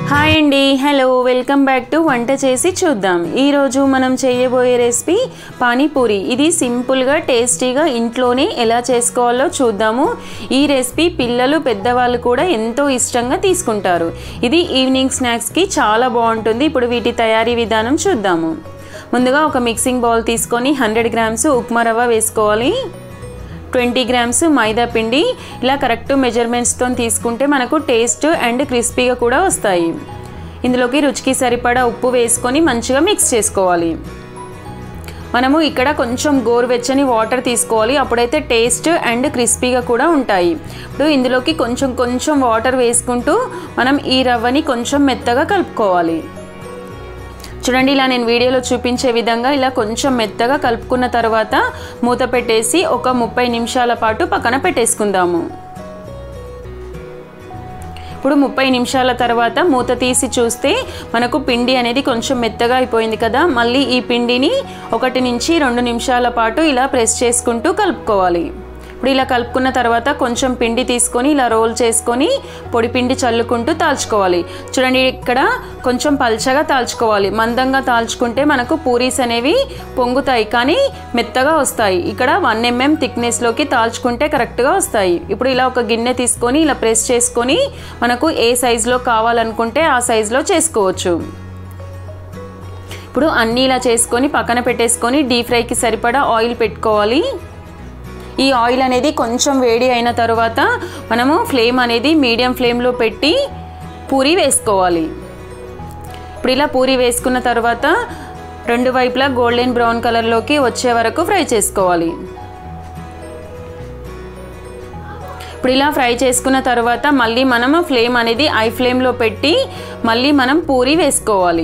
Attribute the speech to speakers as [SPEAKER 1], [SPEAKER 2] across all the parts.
[SPEAKER 1] hi అండి hello welcome back to వంట చేసి చూద్దాం ఈరోజు మనం చేయబోయే రెసిపీ పానీపూరి ఇది సింపుల్గా టేస్టీగా ఇంట్లోనే ఎలా చేసుకోవాలో చూద్దాము ఈ రెసిపీ పిల్లలు పెద్దవాళ్ళు కూడా ఎంతో ఇష్టంగా తీసుకుంటారు ఇది ఈవినింగ్ స్నాక్స్కి చాలా బాగుంటుంది ఇప్పుడు వీటి తయారీ విధానం చూద్దాము ముందుగా ఒక మిక్సింగ్ బౌల్ తీసుకొని హండ్రెడ్ గ్రామ్స్ ఉప్మా రవ్వ వేసుకోవాలి ట్వంటీ గ్రామ్స్ మైదా పిండి ఇలా కరెక్ట్ మెజర్మెంట్స్తో తీసుకుంటే మనకు టేస్ట్ అండ్ క్రిస్పీగా కూడా వస్తాయి ఇందులోకి రుచికి సరిపడా ఉప్పు వేసుకొని మంచిగా మిక్స్ చేసుకోవాలి మనము ఇక్కడ కొంచెం గోరువెచ్చని వాటర్ తీసుకోవాలి అప్పుడైతే టేస్ట్ అండ్ క్రిస్పీగా కూడా ఉంటాయి ఇప్పుడు ఇందులోకి కొంచెం కొంచెం వాటర్ వేసుకుంటూ మనం ఈ రవ్వని కొంచెం మెత్తగా కలుపుకోవాలి చూడండి ఇలా నేను వీడియోలో చూపించే విధంగా ఇలా కొంచెం మెత్తగా కలుపుకున్న తర్వాత మూత పెట్టేసి ఒక ముప్పై నిమిషాల పాటు పక్కన పెట్టేసుకుందాము ఇప్పుడు ముప్పై నిమిషాల తర్వాత మూత తీసి చూస్తే మనకు పిండి అనేది కొంచెం మెత్తగా అయిపోయింది కదా మళ్ళీ ఈ పిండిని ఒకటి నుంచి రెండు నిమిషాల పాటు ఇలా ప్రెస్ చేసుకుంటూ కలుపుకోవాలి ఇప్పుడు ఇలా కలుపుకున్న తర్వాత కొంచెం పిండి తీసుకొని ఇలా రోల్ చేసుకొని పొడి పిండి చల్లుకుంటూ తాల్చుకోవాలి చూడండి ఇక్కడ కొంచెం పల్చగా తాల్చుకోవాలి మందంగా తాల్చుకుంటే మనకు పూరీస్ అనేవి పొంగుతాయి కానీ మెత్తగా వస్తాయి ఇక్కడ వన్ ఎంఎం థిక్నెస్లోకి తాల్చుకుంటే కరెక్ట్గా వస్తాయి ఇప్పుడు ఇలా ఒక గిన్నె తీసుకొని ఇలా ప్రెస్ చేసుకొని మనకు ఏ సైజులో కావాలనుకుంటే ఆ సైజులో చేసుకోవచ్చు ఇప్పుడు అన్నీ ఇలా చేసుకొని పక్కన పెట్టేసుకొని డీప్ ఫ్రైకి సరిపడా ఆయిల్ పెట్టుకోవాలి ఈ ఆయిల్ అనేది కొంచెం వేడి అయిన తర్వాత మనము ఫ్లేమ్ అనేది మీడియం ఫ్లేమ్లో పెట్టి పూరి వేసుకోవాలి ఇప్పుడు ఇలా పూరి వేసుకున్న తర్వాత రెండు వైపులా గోల్డెన్ బ్రౌన్ కలర్లోకి వచ్చే వరకు ఫ్రై చేసుకోవాలి ఇప్పుడు ఇలా ఫ్రై చేసుకున్న తర్వాత మళ్ళీ మనం ఫ్లేమ్ అనేది ఐ ఫ్లేమ్లో పెట్టి మళ్ళీ మనం పూరి వేసుకోవాలి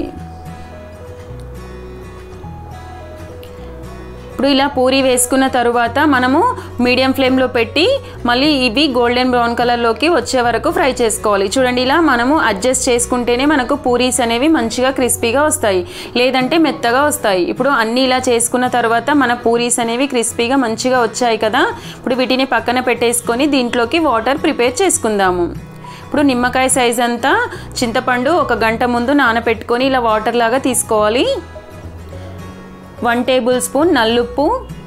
[SPEAKER 1] ఇప్పుడు ఇలా పూరి వేసుకున్న తరువాత మనము మీడియం ఫ్లేమ్లో పెట్టి మళ్ళీ ఇవి గోల్డెన్ బ్రౌన్ కలర్లోకి వచ్చే వరకు ఫ్రై చేసుకోవాలి చూడండి ఇలా మనము అడ్జస్ట్ చేసుకుంటేనే మనకు పూరీస్ అనేవి మంచిగా క్రిస్పీగా వస్తాయి లేదంటే మెత్తగా వస్తాయి ఇప్పుడు అన్నీ ఇలా చేసుకున్న తర్వాత మన పూరీస్ అనేవి క్రిస్పీగా మంచిగా వచ్చాయి కదా ఇప్పుడు వీటిని పక్కన పెట్టేసుకొని దీంట్లోకి వాటర్ ప్రిపేర్ చేసుకుందాము ఇప్పుడు నిమ్మకాయ సైజ్ అంతా చింతపండు ఒక గంట ముందు నానబెట్టుకొని ఇలా వాటర్ లాగా తీసుకోవాలి వన్ టేబుల్ స్పూన్ నల్లుప్పు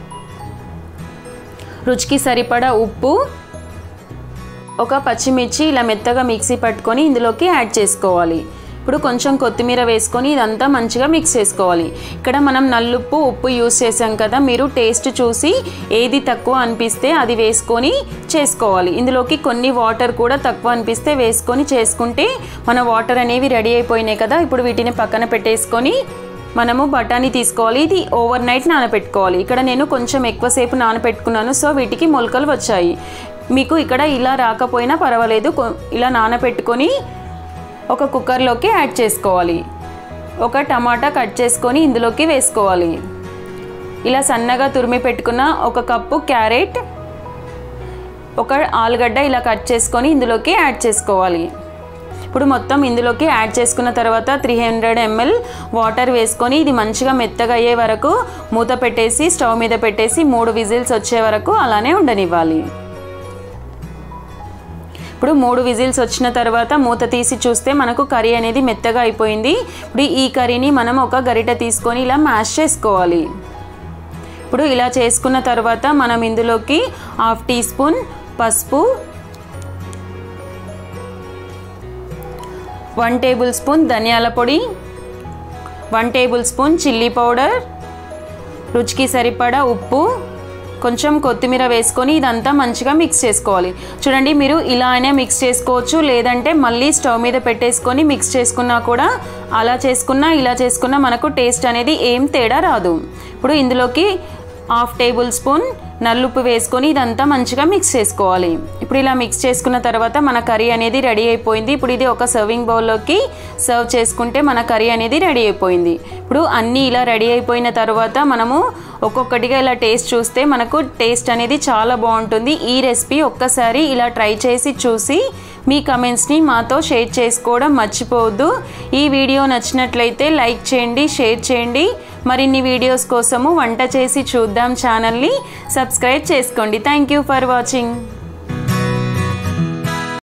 [SPEAKER 1] రుచికి సరిపడా ఉప్పు ఒక పచ్చిమిర్చి ఇలా మెత్తగా మిక్సీ పట్టుకొని ఇందులోకి యాడ్ చేసుకోవాలి ఇప్పుడు కొంచెం కొత్తిమీర వేసుకొని ఇదంతా మంచిగా మిక్స్ చేసుకోవాలి ఇక్కడ మనం నల్లుప్పు ఉప్పు యూస్ చేసాం కదా మీరు టేస్ట్ చూసి ఏది తక్కువ అనిపిస్తే అది వేసుకొని చేసుకోవాలి ఇందులోకి కొన్ని వాటర్ కూడా తక్కువ అనిపిస్తే వేసుకొని చేసుకుంటే మన వాటర్ అనేవి రెడీ అయిపోయినాయి కదా ఇప్పుడు వీటిని పక్కన పెట్టేసుకొని మనము బఠానీ తీసుకోవాలి ఇది ఓవర్ నైట్ నానబెట్టుకోవాలి ఇక్కడ నేను కొంచెం ఎక్కువసేపు నానబెట్టుకున్నాను సో వీటికి మొలకలు వచ్చాయి మీకు ఇక్కడ ఇలా రాకపోయినా పర్వాలేదు ఇలా నానబెట్టుకొని ఒక కుక్కర్లోకి యాడ్ చేసుకోవాలి ఒక టమాటా కట్ చేసుకొని ఇందులోకి వేసుకోవాలి ఇలా సన్నగా తురిమి పెట్టుకున్న ఒక కప్పు క్యారెట్ ఒక ఆలుగడ్డ ఇలా కట్ చేసుకొని ఇందులోకి యాడ్ చేసుకోవాలి ఇప్పుడు మొత్తం ఇందులోకి యాడ్ చేసుకున్న తర్వాత త్రీ హండ్రెడ్ ఎంఎల్ వాటర్ వేసుకొని ఇది మంచిగా మెత్తగా అయ్యే వరకు మూత పెట్టేసి స్టవ్ మీద పెట్టేసి మూడు విజిల్స్ వచ్చే వరకు అలానే ఉండనివ్వాలి ఇప్పుడు మూడు విజిల్స్ వచ్చిన తర్వాత మూత తీసి చూస్తే మనకు కర్రీ అనేది మెత్తగా అయిపోయింది ఇప్పుడు ఈ కర్రీని మనం ఒక గరిట తీసుకొని ఇలా మ్యాష్ చేసుకోవాలి ఇప్పుడు ఇలా చేసుకున్న తర్వాత మనం ఇందులోకి హాఫ్ టీ స్పూన్ పసుపు వన్ టేబుల్ స్పూన్ ధనియాల పొడి one tablespoon chilli powder రుచికి సరిపడా ఉప్పు కొంచెం కొత్తిమీర వేసుకొని ఇదంతా మంచిగా మిక్స్ చేసుకోవాలి చూడండి మీరు ఇలా అయినా మిక్స్ చేసుకోవచ్చు లేదంటే మళ్ళీ స్టవ్ మీద పెట్టేసుకొని మిక్స్ చేసుకున్నా కూడా అలా చేసుకున్నా ఇలా చేసుకున్నా మనకు టేస్ట్ అనేది ఏం తేడా రాదు ఇప్పుడు ఇందులోకి హాఫ్ టేబుల్ స్పూన్ నల్లుప్పు వేసుకొని ఇదంతా మంచిగా మిక్స్ చేసుకోవాలి ఇప్పుడు ఇలా మిక్స్ చేసుకున్న తర్వాత మన కర్రీ అనేది రెడీ అయిపోయింది ఇప్పుడు ఇది ఒక సర్వింగ్ బౌల్లోకి సర్వ్ చేసుకుంటే మన కర్రీ అనేది రెడీ అయిపోయింది ఇప్పుడు అన్నీ ఇలా రెడీ అయిపోయిన తర్వాత మనము ఒక్కొక్కటిగా ఇలా టేస్ట్ చూస్తే మనకు టేస్ట్ అనేది చాలా బాగుంటుంది ఈ రెసిపీ ఒక్కసారి ఇలా ట్రై చేసి చూసి మీ కమెంట్స్ని మాతో షేర్ చేసుకోవడం మర్చిపోవద్దు ఈ వీడియో నచ్చినట్లయితే లైక్ చేయండి షేర్ చేయండి మరిన్ని వీడియోస్ కోసము వంట చేసి చూద్దాం ఛానల్ని సబ్స్క్రైబ్ చేసుకోండి థ్యాంక్ యూ ఫర్ వాచింగ్